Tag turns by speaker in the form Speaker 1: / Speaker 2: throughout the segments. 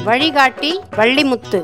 Speaker 1: வழிகாட்டி Vallimuthu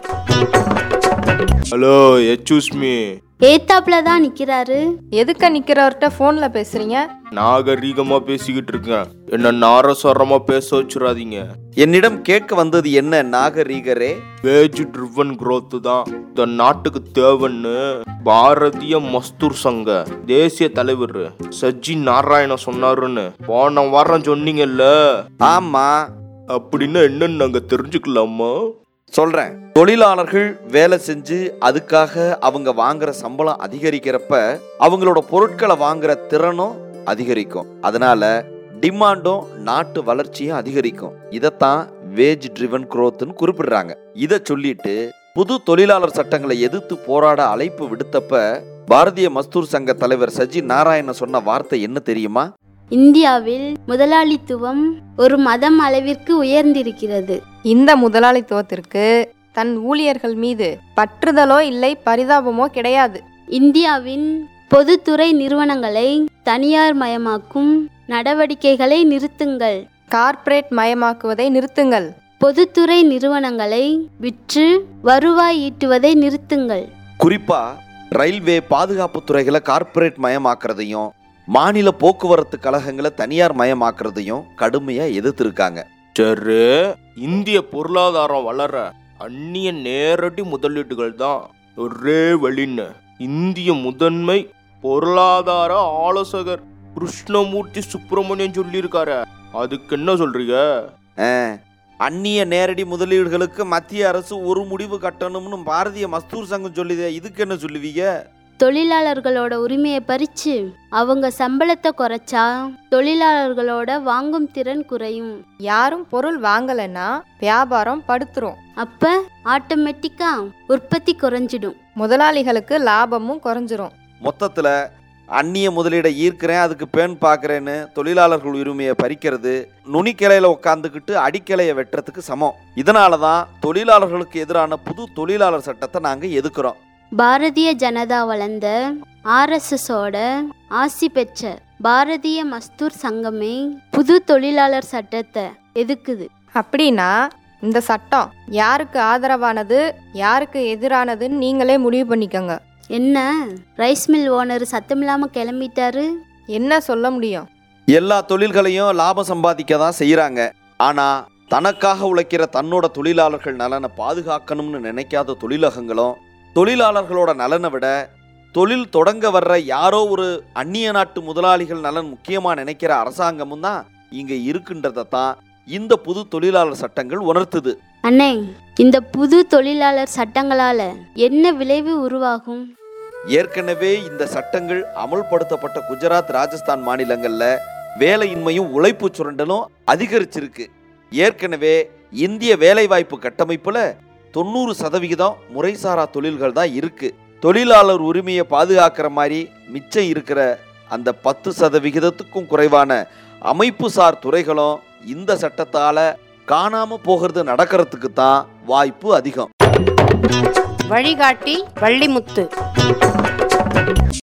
Speaker 2: hello எச்சூஸ் me
Speaker 3: ஏத்தாப்புல தான் நிக்கிறாரு
Speaker 4: எதுக்க நிக்கிறவர்கிட்ட போன்ல பேசுறீங்க
Speaker 2: நாகரீகமா பேசிக்கிட்டு இருக்கேன் என்ன நாரஸ்வரமா பேச வச்சிடாதீங்க
Speaker 5: என்னிடம் கேட்க வந்தது என்ன நாகரீகரே
Speaker 2: வேஜ் ட்ரிவன் growth தான் இந்த நாட்டுக்கு தேவைன்னு பாரதிய மஸ்தூர் சங்க தேசிய தலைவர் சஜ்ஜி நாராயண சொன்னாருன்னு போன வாரம் சொன்னீங்கல்ல
Speaker 5: ஆமா
Speaker 2: அப்படின்னா என்னன்னு நாங்க தெரிஞ்சுக்கலாமா
Speaker 5: சொல்றேன் தொழிலாளர்கள் வேலை செஞ்சு அதுக்காக அவங்க வாங்குற சம்பளம் அதிகரிக்கிறப்ப அவங்களோட பொருட்களை வாங்குற திறனும் அதிகரிக்கும் அதனால டிமாண்டும் நாட்டு வளர்ச்சியும் அதிகரிக்கும் இதைத்தான் வேஜ் ட்ரிவன் ன்னு குறிப்பிடுறாங்க இதை சொல்லிட்டு புது தொழிலாளர் சட்டங்களை எதிர்த்து போராட அழைப்பு விடுத்தப்ப பாரதிய மஸ்தூர் சங்க தலைவர் சஜி நாராயண சொன்ன வார்த்தை என்ன தெரியுமா
Speaker 3: இந்தியாவில் முதலாளித்துவம் ஒரு மதம் அளவிற்கு உயர்ந்திருக்கிறது
Speaker 4: இந்த முதலாளித்துவத்திற்கு தன் ஊழியர்கள் மீது பற்றுதலோ இல்லை பரிதாபமோ கிடையாது
Speaker 3: இந்தியாவின் பொதுத்துறை நிறுவனங்களை தனியார் மயமாக்கும் நடவடிக்கைகளை நிறுத்துங்கள்
Speaker 4: கார்ப்பரேட் மயமாக்குவதை நிறுத்துங்கள்
Speaker 3: பொதுத்துறை நிறுவனங்களை விற்று வருவாய் ஈட்டுவதை நிறுத்துங்கள்
Speaker 5: குறிப்பா ரயில்வே பாதுகாப்பு துறைகளை கார்ப்பரேட் மயமாக்குறதையும் மாநில போக்குவரத்து கழகங்களை தனியார் மயமாக்குறதையும் கடுமையா எதிர்த்திருக்காங்க
Speaker 2: சரி இந்திய பொருளாதாரம் வளர அந்நிய நேரடி முதலீடுகள் தான் ஒரே வழின்னு இந்திய முதன்மை பொருளாதார ஆலோசகர் கிருஷ்ணமூர்த்தி சுப்பிரமணியன் சொல்லியிருக்காரு அதுக்கு என்ன சொல்றீங்க
Speaker 5: அஹ், அந்நிய நேரடி முதலீடுகளுக்கு மத்திய அரசு ஒரு முடிவு கட்டணும்னு பாரதிய மஸ்தூர் சங்கம் சொல்லுதே இதுக்கு என்ன சொல்லுவீங்க
Speaker 3: தொழிலாளர்களோட உரிமையை பறிச்சு அவங்க சம்பளத்தை குறைச்சா தொழிலாளர்களோட வாங்கும் திறன் குறையும்
Speaker 4: யாரும் பொருள் வாங்கலைன்னா வியாபாரம் படுத்துரும்
Speaker 3: அப்ப ஆட்டோமேட்டிக்கா உற்பத்தி குறைஞ்சிடும்
Speaker 4: முதலாளிகளுக்கு லாபமும் குறைஞ்சிரும்
Speaker 5: மொத்தத்துல அந்நிய முதலீடை ஈர்க்கிறேன் அதுக்கு பேன் பார்க்கறேன்னு தொழிலாளர்கள் உரிமையை பறிக்கிறது நுனிக்கிளையில உட்காந்துக்கிட்டு அடிக்கிளையை வெட்டுறதுக்கு சமம் இதனால தான் தொழிலாளர்களுக்கு எதிரான புது தொழிலாளர் சட்டத்தை நாங்க எதுக்குறோம்
Speaker 3: பாரதிய ஜனதா வளர்ந்த ஆர்எஸ்எஸோட ஆசி பெற்ற பாரதிய மஸ்தூர் சங்கமே புது தொழிலாளர் சட்டத்தை எதுக்குது
Speaker 4: அப்படின்னா இந்த சட்டம் யாருக்கு ஆதரவானது யாருக்கு எதிரானதுன்னு நீங்களே முடிவு பண்ணிக்கோங்க
Speaker 3: என்ன ரைஸ் மில் ஓனர் சத்தமில்லாம கிளம்பிட்டாரு
Speaker 4: என்ன சொல்ல முடியும்
Speaker 5: எல்லா தொழில்களையும் லாபம் சம்பாதிக்க தான் செய்கிறாங்க ஆனால் தனக்காக உழைக்கிற தன்னோட தொழிலாளர்கள் நலனை பாதுகாக்கணும்னு நினைக்காத தொழிலகங்களும் தொழிலாளர்களோட நலனை விட தொழில் தொடங்க வர்ற யாரோ ஒரு அந்நிய நாட்டு முதலாளிகள் நலன் முக்கியமாக நினைக்கிற அரசாங்கமும் தான் இங்கே இருக்குன்றதை தான் இந்த புது தொழிலாளர் சட்டங்கள் உணர்த்துது
Speaker 3: அண்ணே இந்த புது தொழிலாளர் சட்டங்களால என்ன விளைவு உருவாகும்
Speaker 5: ஏற்கனவே இந்த சட்டங்கள் அமல்படுத்தப்பட்ட குஜராத் ராஜஸ்தான் மாநிலங்கள்ல வேலையின்மையும் உழைப்பு சுரண்டலும் அதிகரிச்சிருக்கு ஏற்கனவே இந்திய வேலைவாய்ப்பு கட்டமைப்புல தொண்ணூறு சதவிகிதம் முறைசாரா தொழில்கள் தான் இருக்கு தொழிலாளர் உரிமையை பாதுகாக்கிற மாதிரி மிச்சம் இருக்கிற அந்த பத்து சதவிகிதத்துக்கும் குறைவான அமைப்புசார் துறைகளும் இந்த சட்டத்தால காணாம போகிறது நடக்கிறதுக்கு தான் வாய்ப்பு அதிகம்
Speaker 1: வழிகாட்டி வள்ளிமுத்து